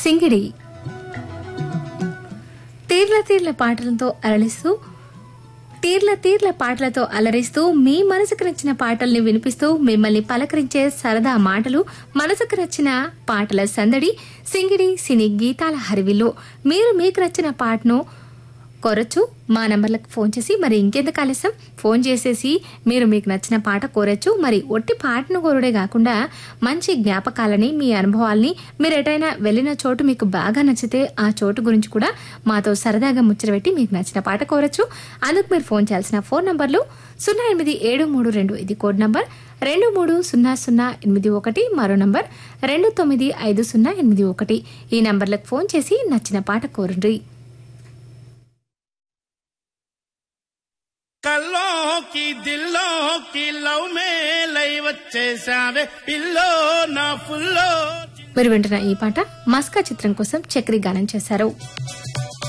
సింగిడి తీర్ల తీర్ల పాటలతో అరళిస్తూ తీర్ల తీర్ల పాటలతో అలరిస్తూ మీ మనసుకు నచ్చిన పాటల్ని వినిపిస్తూ మిమ్మల్ని పలకరించే సరదా మాటలు మనసుకు నచ్చిన పాటల సందడి సింగిడి సినీ గీతాల హరివిలో మీరు మీకు నచ్చిన పాటను కోరచ్చు మా నంబర్లకు ఫోన్ చేసి మరి ఇంకెందుకు ఆలస్యం ఫోన్ చేసేసి మీరు మీకు నచ్చిన పాట కోరచ్చు మరి ఒట్టి పాటను కోరుడే కాకుండా మంచి జ్ఞాపకాలని మీ అనుభవాల్ని మీరు ఎటైనా వెళ్ళిన చోటు మీకు బాగా నచ్చితే ఆ చోటు గురించి కూడా మాతో సరదాగా ముచ్చటపెట్టి మీకు నచ్చిన పాట కోరచ్చు అందుకు మీరు ఫోన్ చేయాల్సిన ఫోన్ నంబర్లు సున్నా ఎనిమిది ఏడు మూడు రెండు ఇది కోడ్ నంబర్ రెండు మూడు సున్నా సున్నా ఎనిమిది ఒకటి మరో నంబర్ రెండు తొమ్మిది ఐదు సున్నా ఎనిమిది ఒకటి ఈ నంబర్లకు ఫోన్ చేసి నచ్చిన పాట కోరండి కల్లోకి దిల్లోకి లవ్ మేలై వచ్చేసావే పిల్లో నా ఫుల్లో మీరు వింటున్న ఈ పాట మస్కా చిత్రం కోసం చక్రి గానం చేశారు